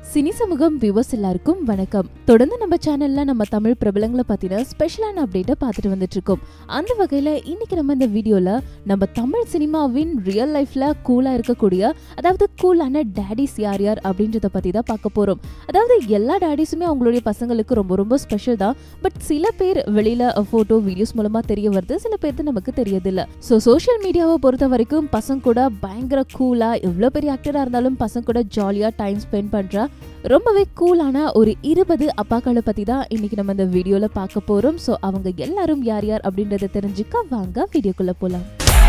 cine சமூகம் viewers எல்லாருக்கும் வணக்கம் தொடர்ந்து நம்ம சேனல்ல நம்ம தமிழ் பிரபலங்களை பத்தின ஸ்பெஷலான அப்டேட்டை பார்த்துட்டு வந்துட்டு இருக்கோம் அந்த வகையில இன்னைக்கு நம்ம இந்த வீடியோல நம்ம தமிழ் சினிமாவின் ரியல் லைஃப்ல கூலா இருக்கக்கூடிய அதாவது கூலான டேடிஸ் யார் யார் அப்படின்றத பத்தி தான் பார்க்க போறோம் அதாவது எல்லா டேடிஸுமே அவங்களுடைய பசங்களுக்கு ரொம்ப ரொம்ப ஸ்பெஷல் தான் பட் சில பேர் வெளியில போட்டோ வீடியோஸ் மூலமா தெரிய வருது சில பேருக்கு நமக்கு தெரியதில்ல ஸோ சோஷியல் மீடியாவை பொறுத்த வரைக்கும் பசங்க கூட பயங்கர கூலா எவ்வளோ பெரிய ஆக்டரா இருந்தாலும் பசங்க கூட ஜாலியா டைம் ஸ்பெண்ட் பண்ற ரொம்பவே கூலான ஒரு இருபது அப்பாக்களை பத்தி தான் இன்னைக்கு நம்ம இந்த வீடியோல பார்க்க போறோம் ஸோ அவங்க எல்லாரும் யார் யார் அப்படின்றத தெரிஞ்சுக்க வாங்க வீடியோக்குள்ள போலாம்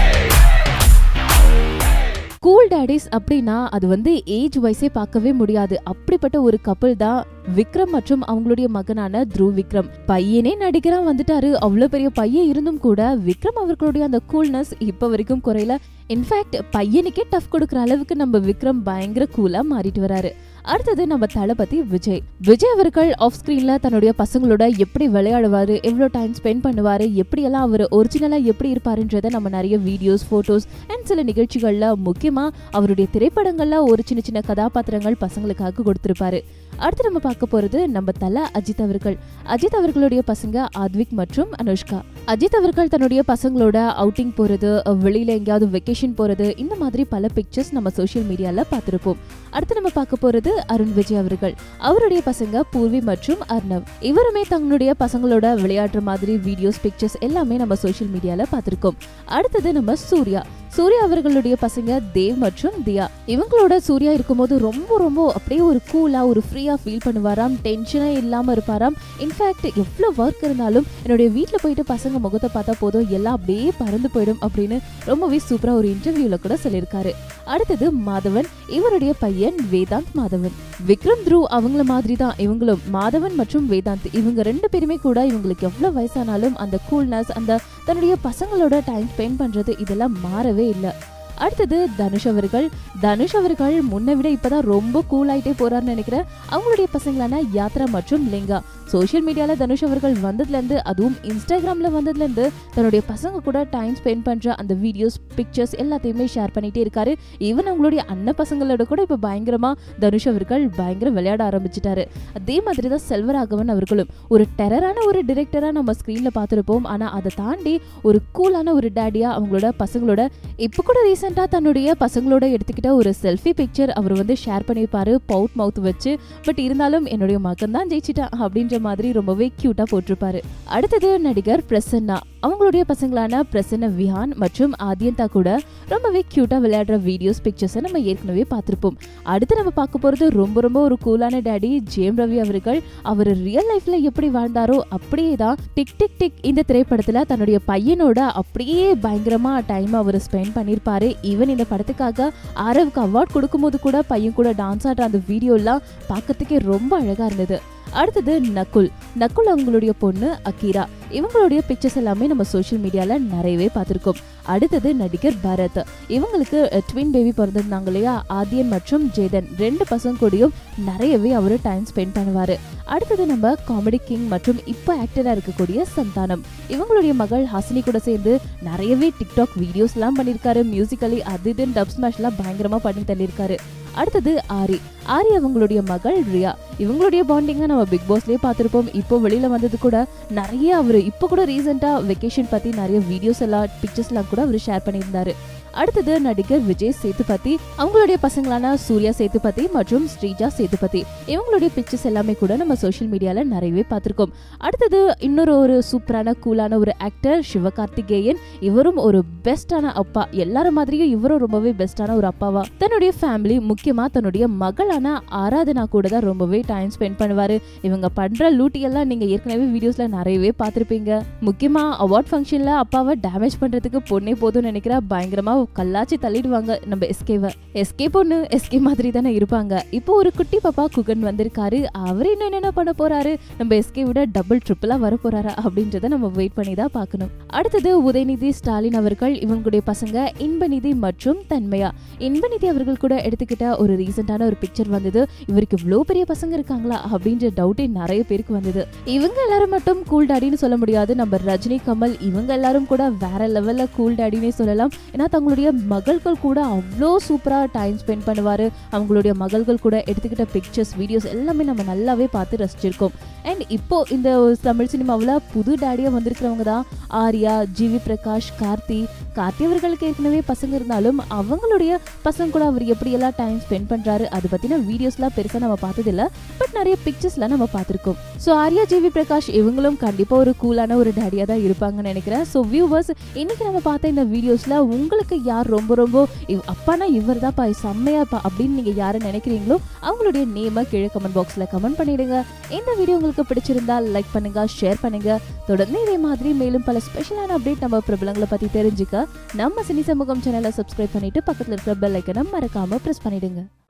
கூல் டேடிஸ் அப்படின்னா அது வந்து ஏஜ் வைஸே பார்க்கவே முடியாது அப்படிப்பட்ட ஒரு கப்பல் தான் விக்ரம் மற்றும் அவங்களுடைய மகனான த்ருவ் விக்ரம் பையனே நடிகரா வந்துட்டாரு அவ்வளவு பெரிய பையன் இருந்தும் கூட விக்ரம் அவர்களுடைய அந்த கூல்னஸ் இப்ப வரைக்கும் குறையல இன்ஃபேக்ட் பையனுக்கே டஃப் கொடுக்குற அளவுக்கு நம்ம விக்ரம் பயங்கர கூலா மாறிட்டு வராரு அடுத்தது நம்ம தளபதி விஜய் விஜய் அவர்கள் ஆஃப் ஸ்கிரீன்ல தன்னுடைய பசங்களோட எப்படி விளையாடுவாரு எவ்வளவு டைம் ஸ்பெண்ட் பண்ணுவாரு எப்படியெல்லாம் அவர் ஒரிஜினலா எப்படி இருப்பாருன்றத நம்ம நிறைய வீடியோஸ் போட்டோஸ் அண்ட் சில நிகழ்ச்சிகள்ல முக்கியமா அவருடைய திரைப்படங்கள்ல ஒரு சின்ன சின்ன கதாபாத்திரங்கள் பசங்களுக்காக கொடுத்திருப்பாரு அடுத்து நம்ம பார்க்க போறது நம்ம தல அஜித் அவர்கள் அஜித் அவர்களுடைய பசங்க ஆத்விக் மற்றும் அனுஷ்கா அஜித் அவர்கள் தன்னுடைய பசங்களோட அவுட்டிங் போறது வெளியில எங்கேயாவது வெக்கேஷன் போறது இந்த மாதிரி பல பிக்சர்ஸ் நம்ம சோஷியல் மீடியால பார்த்திருப்போம் அடுத்து நம்ம பார்க்க போறது அருண் விஜய் அவர்கள் அவருடைய பசங்க பூர்வி மற்றும் அர்ணவ் இவருமே தங்களுடைய பசங்களோட விளையாடுற மாதிரி வீடியோஸ் பிக்சர்ஸ் எல்லாமே நம்ம சோஷியல் மீடியால பார்த்திருக்கோம் அடுத்தது நம்ம சூர்யா சூர்யா அவர்களுடைய பசங்க தேவ் மற்றும் தியா இவங்களோட சூர்யா இருக்கும்போது ரொம்ப ரொம்ப அப்படியே ஒரு கூலா ஒரு ஃப்ரீயா ஃபீல் பண்ணுவாராம் டென்ஷனே இல்லாம இருப்பாராம் இன்ஃபேக்ட் எவ்வளோ ஒர்க் இருந்தாலும் என்னுடைய வீட்டில் போயிட்டு பசங்க முகத்தை பார்த்தா போதும் எல்லாம் அப்படியே பறந்து போயிடும் அப்படின்னு ரொம்பவே சூப்பரா ஒரு இன்டர்வியூல கூட சொல்லியிருக்காரு அடுத்தது மாதவன் இவருடைய பையன் வேதாந்த் மாதவன் விக்ரம் த்ரூ அவங்கள மாதிரி தான் இவங்களும் மாதவன் மற்றும் வேதாந்த் இவங்க ரெண்டு பேருமே கூட இவங்களுக்கு எவ்வளவு வயசானாலும் அந்த கூல்னஸ் அந்த தன்னுடைய பசங்களோட டைம் ஸ்பெண்ட் பண்றது இதெல்லாம் மாறவே இல்லை அடுத்தது தனுஷ் அவர்கள் தனுஷ் அவர்கள் முன்னை விட இப்பதான் ரொம்ப கூல் ஆயிட்டே போறாருன்னு நினைக்கிறேன் அவங்களுடைய பசங்களான யாத்ரா மற்றும் லிங்கா சோஷியல் மீடியால தனுஷ் அவர்கள் வந்ததுல இருந்து அதுவும் இன்ஸ்டாகிராம்ல வந்ததுல இருந்து தன்னுடைய பசங்க கூட டைம் ஸ்பெண்ட் பண்ற அந்த வீடியோஸ் பிக்சர்ஸ் எல்லாத்தையுமே ஷேர் பண்ணிட்டே இருக்காரு ஈவன் அவங்களுடைய அண்ணன் பசங்களோட கூட இப்ப பயங்கரமா தனுஷ் அவர்கள் பயங்கர விளையாட ஆரம்பிச்சிட்டாரு அதே மாதிரி தான் செல்வராகவன் அவர்களும் ஒரு டெரரான ஒரு டிரெக்டரா நம்ம ஸ்கிரீன்ல பார்த்துருப்போம் ஆனா அதை தாண்டி ஒரு கூலான ஒரு டேடியா அவங்களோட பசங்களோட இப்போ கூட ரீசெண்டாக தன்னுடைய பசங்களோட எடுத்துக்கிட்ட ஒரு செல்ஃபி பிக்சர் அவர் வந்து ஷேர் பண்ணியிருப்பாரு பவுட் மவுத் வச்சு பட் இருந்தாலும் என்னுடைய மகன் தான் ஜெயிச்சிட்டான் அப்படின்ற மாதிரி ரொம்பவே க்யூட்டாக போட்டிருப்பாரு அடுத்தது நடிகர் பிரசன்னா அவங்களுடைய பசங்களான பிரசன்ன விஹான் மற்றும் ஆத்யந்தா கூட ரொம்பவே க்யூட்டாக விளையாடுற வீடியோஸ் பிக்சர்ஸை நம்ம ஏற்கனவே பார்த்துருப்போம் அடுத்து நம்ம பார்க்க போகிறது ரொம்ப ரொம்ப ஒரு கூலான டேடி ஜேம் ரவி அவர்கள் அவர் ரியல் லைஃப்ல எப்படி வாழ்ந்தாரோ அப்படியே தான் டிக் டிக் டிக் இந்த திரைப்படத்தில் தன்னுடைய பையனோட அப்படியே பயங்கரமா டைம் அவர் ஸ்பெண்ட் பண்ணியிருப்பாரு ஈவன் இந்த படத்துக்காக ஆரவுக்கு அவார்ட் கொடுக்கும்போது கூட பையன் கூட டான்ஸ் ஆடுற அந்த வீடியோலாம் பார்க்கறதுக்கே ரொம்ப அழகா இருந்தது அடுத்தது நக்குல் நக்குல் அவங்களுடைய பொண்ணு அக்கீரா இவங்களுடைய பிக்சர்ஸ் எல்லாமே நம்ம சோஷியல் மீடியால நிறையவே பார்த்துருக்கோம் அடுத்தது நடிகர் பரத் இவங்களுக்கு ட்வின் பேபி பிறந்திருந்தாங்க இல்லையா ஆதியன் மற்றும் ஜேதன் ரெண்டு பசங்க கூடயும் நிறையவே அவர் டைம் ஸ்பெண்ட் பண்ணுவாரு அடுத்தது நம்ம காமெடி கிங் மற்றும் இப்போ ஆக்டரா இருக்கக்கூடிய சந்தானம் இவங்களுடைய மகள் ஹாசினி கூட சேர்ந்து நிறையவே டிக்டாக் வீடியோஸ் எல்லாம் பண்ணியிருக்காரு மியூசிக்கலி அது இதுன்னு டப் ஸ்மாஷ் எல்லாம் பயங்கரமா பண்ணி தள்ளியிருக்காரு அடுத்தது ஆரி ஆரி அவங்களுடைய மகள் ரியா இவங்களுடைய பாண்டிங்கை நம்ம பிக் பாஸ்லயே பார்த்துருப்போம் இப்போ வெளியில வந்தது கூட நிறைய அவர் இப்போ கூட ரீசெண்டா வெக்கேஷன் பத்தி நிறைய வீடியோஸ் எல்லாம் பிக்சர்ஸ் எல்லாம் கூட அவர் ஷேர் பண்ணியிருந்தாரு அடுத்தது நடிகர் விஜய் சேதுபதி அவங்களுடைய பசங்களான சூர்யா சேதுபதி மற்றும் ஸ்ரீஜா சேதுபதி இவங்களுடைய பிக்சர்ஸ் எல்லாமே கூட நம்ம சோஷியல் மீடியால நிறையவே பார்த்திருக்கோம் அடுத்தது இன்னொரு ஒரு சூப்பரான கூலான ஒரு ஆக்டர் சிவகார்த்திகேயன் இவரும் ஒரு பெஸ்டான அப்பா எல்லாரும் மாதிரியும் இவரும் ரொம்பவே பெஸ்டான ஒரு அப்பாவா தன்னுடைய ஃபேமிலி முக்கியமா தன்னுடைய மகளான ஆராதனா கூட தான் ரொம்பவே டைம் ஸ்பெண்ட் பண்ணுவாரு இவங்க பண்ற லூட்டி எல்லாம் நீங்க ஏற்கனவே வீடியோஸ்ல நிறையவே பார்த்திருப்பீங்க முக்கியமா அவார்ட் ஃபங்க்ஷன்ல அப்பாவை டேமேஜ் பண்றதுக்கு பொண்ணே போதும்னு நினைக்கிற பயங்கரமா கல்லாச்சி தள்ளிடுவாங்க நம்ம எஸ்கேவை எஸ்கே பொண்ணு எஸ்கே மாதிரி தானே இருப்பாங்க இப்போ ஒரு குட்டி பாப்பா குகன் வந்திருக்காரு அவர் இன்னும் என்னென்ன பண்ண போறாரு நம்ம எஸ்கே விட டபுள் ட்ரிப்பிளா வர போறாரா அப்படின்றத நம்ம வெயிட் பண்ணி தான் பார்க்கணும் அடுத்தது உதயநிதி ஸ்டாலின் அவர்கள் இவங்களுடைய பசங்க இன்பநிதி மற்றும் தன்மையா இன்பநிதி அவர்கள் கூட எடுத்துக்கிட்ட ஒரு ரீசெண்டான ஒரு பிக்சர் வந்தது இவருக்கு இவ்வளோ பெரிய பசங்க இருக்காங்களா அப்படின்ற டவுட்டே நிறைய பேருக்கு வந்தது இவங்க எல்லாரும் மட்டும் கூல் டாடின்னு சொல்ல முடியாது நம்ம ரஜினி கமல் இவங்க எல்லாரும் கூட வேற லெவல்ல கூல் டாடினே சொல்லலாம் ஏன்னா தங்களுடைய அவங்களுடைய மகள்கள் கூட அவ்வளோ சூப்பராக டைம் ஸ்பெண்ட் பண்ணுவார் அவங்களுடைய மகள்கள் கூட எடுத்துக்கிட்ட பிக்சர்ஸ் வீடியோஸ் எல்லாமே நம்ம நல்லாவே பார்த்து ரசிச்சிருக்கோம் அண்ட் இப்போ இந்த தமிழ் சினிமாவில் புது டேடியாக வந்திருக்கிறவங்க தான் ஆர்யா ஜிவி பிரகாஷ் கார்த்தி கார்த்தி அவர்களுக்கு ஏற்கனவே பசங்க இருந்தாலும் அவங்களுடைய பசங்க கூட அவர் எப்படியெல்லாம் டைம் ஸ்பெண்ட் பண்ணுறாரு அதை பற்றின வீடியோஸ்லாம் பெருசாக நம்ம பார்த்ததில்ல பட் நிறைய பிக்சர்ஸ்லாம் நம்ம பார்த்துருக்கோம் ஸோ ஆர்யா ஜிவி பிரகாஷ் இவங்களும் கண்டிப்பாக ஒரு கூலான ஒரு டேடியாக தான் இருப்பாங்கன்னு நினைக்கிறேன் ஸோ வியூவர்ஸ் இன்னைக்கு நம்ம பார்த்த இந்த வீடியோஸில் உங்களுக்கு யார் ரொம்ப ரொம்ப இவ்- அப்பானா இவர் தான் பா செம்மையாப்பா அப்படின்னு நீங்கள் யாரை நினைக்கிறீங்களோ அவங்களுடைய நேமை கீழே கமெண்ட் பாக்ஸில் கமெண்ட் பண்ணிடுங்க இந்த வீடியோ உங்களுக்கு பிடிச்சிருந்தா லைக் பண்ணுங்க ஷேர் பண்ணுங்க தொடர்ந்து இதே மாதிரி மேலும் பல ஸ்பெஷலான அப்டேட் நம்ம பிரபலங்களை பற்றி தெரிஞ்சுக்க நம்ம சினி சமூகம் சேனலை சப்ஸ்கிரைப் பண்ணிட்டு பக்கத்தில் இருக்கிற பெல் ஐக்கனை மறக்காம ப்ரெஸ் பண்ணிடுங்க